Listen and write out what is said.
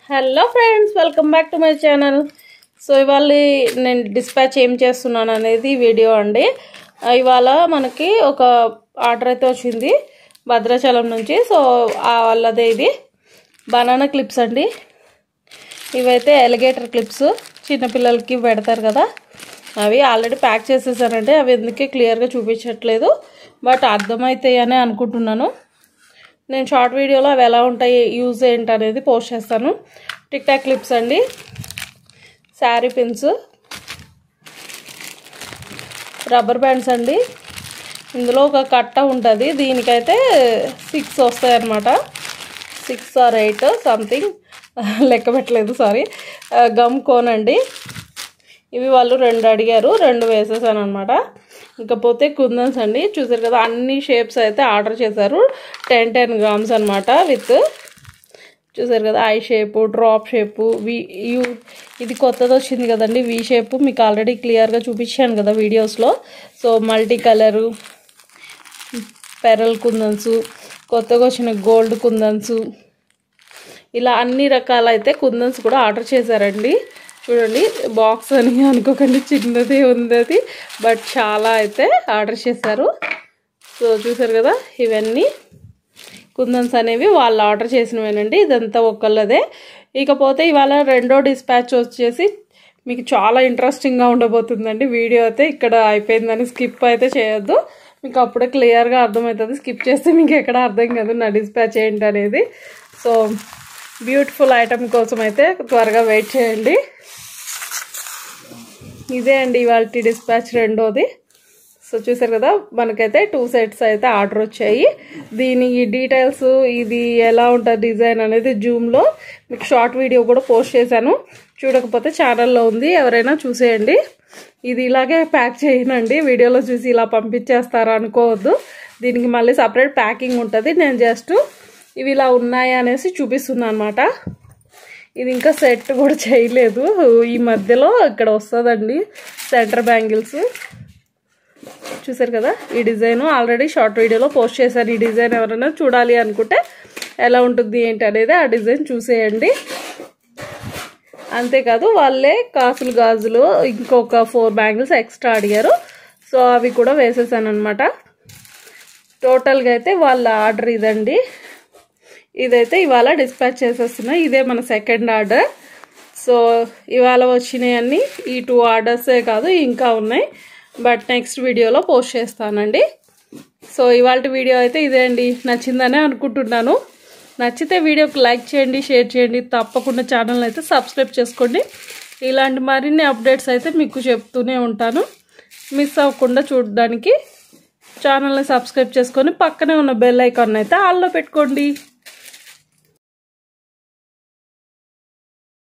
hello friends welcome back to my channel so ఇవాళ నేను dispatch ఏం చేస్తున్నాను అనేది వీడియో అండి ఆ, ఇవాళ మనకి ఒక ఆర్డర్ అయితే వచ్చింది భద్రాచలం నుంచి సో ఆ వాళ్ళదే ఇది బనానా క్లిప్స్ అండి ఇవైతే ఎలిగేటర్ క్లిప్స్ చిన్నపిల్లలకి పెడతారు కదా అవి ఆల్రెడీ ప్యాక్ చేసేసానండి అవి ఎందుకే క్లియర్గా చూపించట్లేదు బట్ అర్థమవుతాయి అని అనుకుంటున్నాను నేను షార్ట్ వీడియోలో అవి ఎలా ఉంటాయి యూజ్ ఏంటి అనేది పోస్ట్ చేస్తాను టిక్ టాక్ క్లిప్స్ అండి శారీ పిన్స్ రబ్బర్ బ్యాండ్స్ అండి ఇందులో ఒక కట్ట ఉంటుంది దీనికైతే సిక్స్ వస్తాయి అన్నమాట సిక్స్ ఆర్ ఎయిట్ సంథింగ్ లెక్క పెట్టలేదు సారీ గమ్ కోన్ అండి ఇవి వాళ్ళు రెండు అడిగారు రెండు వేసేసాను అనమాట ఇకపోతే కుందన్స్ అండి చూసారు కదా అన్ని షేప్స్ అయితే ఆర్డర్ చేశారు టెన్ టెన్ గ్రామ్స్ అనమాట విత్ చూసారు కదా I shape drop shape V U ఇది కొత్తది వచ్చింది కదండి వి షేపు మీకు ఆల్రెడీ క్లియర్గా చూపించాను కదా వీడియోస్లో so multi colour pearl kundans కొత్తగా వచ్చిన గోల్డ్ కుందన్స్ ఇలా అన్ని రకాలైతే కుందన్స్ కూడా ఆర్డర్ చేశారండి చూడండి బాక్స్ అని అనుకోకండి చిన్నది ఉంది అది బట్ చాలా అయితే ఆర్డర్ చేశారు సో చూసారు కదా ఇవన్నీ కుందన్స్ అనేవి వాళ్ళు ఆర్డర్ చేసినవేనండి ఇదంతా ఒకళ్ళదే ఇకపోతే ఇవాళ రెండో డిస్పాచ్ వచ్చేసి మీకు చాలా ఇంట్రెస్టింగ్గా ఉండబోతుందండి వీడియో అయితే ఇక్కడ అయిపోయిందని స్కిప్ అయితే చేయొద్దు మీకు అప్పుడే క్లియర్గా అర్థమవుతుంది స్కిప్ చేస్తే మీకు ఎక్కడ అర్థం కాదు నా డిస్పాచ్ ఏంటి అనేది సో బ్యూటిఫుల్ ఐటమ్ కోసం అయితే త్వరగా వెయిట్ చేయండి ఇదే అండి ఇవాళ డిస్పాచ్ రెండోది సో చూసారు కదా మనకైతే టూ సెట్స్ అయితే ఆర్డర్ వచ్చాయి దీని డీటెయిల్స్ ఇది ఎలా ఉంటుంది డిజైన్ అనేది జూమ్లో మీకు షార్ట్ వీడియో కూడా పోస్ట్ చేశాను చూడకపోతే ఛానల్లో ఉంది ఎవరైనా చూసేయండి ఇది ఇలాగే ప్యాక్ చేయనండి వీడియోలో చూసి ఇలా పంపించేస్తారా అనుకోవద్దు దీనికి మళ్ళీ సపరేట్ ప్యాకింగ్ ఉంటుంది నేను జస్ట్ ఇవి ఇలా ఉన్నాయి అనేసి చూపిస్తున్నాను అనమాట ఇది ఇంకా సెట్ కూడా చేయలేదు ఈ మధ్యలో ఇక్కడ వస్తుందండి సెంటర్ బ్యాంగిల్స్ చూసారు కదా ఈ డిజైన్ ఆల్రెడీ షార్ట్ వీడియోలో పోస్ట్ చేశారు ఈ డిజైన్ ఎవరైనా చూడాలి అనుకుంటే ఎలా ఉంటుంది ఏంటి అనేది ఆ డిజైన్ చూసేయండి అంతేకాదు వాళ్ళే కాసులు గాజులు ఇంకొక ఫోర్ బ్యాంగిల్స్ ఎక్స్ట్రా అడిగారు సో అవి కూడా వేసేసాను అనమాట టోటల్గా అయితే వాళ్ళ ఆర్డర్ ఇదండి ఇదైతే ఇవాళ డిస్పాచ్ చేసేస్తున్నా ఇదే మన సెకండ్ ఆర్డర్ సో ఇవాళ వచ్చినాయన్నీ ఈ టూ ఆర్డర్సే కాదు ఇంకా ఉన్నాయి బట్ నెక్స్ట్ వీడియోలో పోస్ట్ చేస్తానండి సో ఇవాళ వీడియో అయితే ఇదే అండి నచ్చిందనే అనుకుంటున్నాను నచ్చితే వీడియోకి లైక్ చేయండి షేర్ చేయండి తప్పకుండా ఛానల్ అయితే సబ్స్క్రైబ్ చేసుకోండి ఇలాంటి మరిన్ని అప్డేట్స్ అయితే మీకు చెప్తూనే ఉంటాను మిస్ అవ్వకుండా చూడడానికి ఛానల్ని సబ్స్క్రైబ్ చేసుకొని పక్కనే ఉన్న బెల్ ఐకాన్ అయితే ఆల్లో పెట్టుకోండి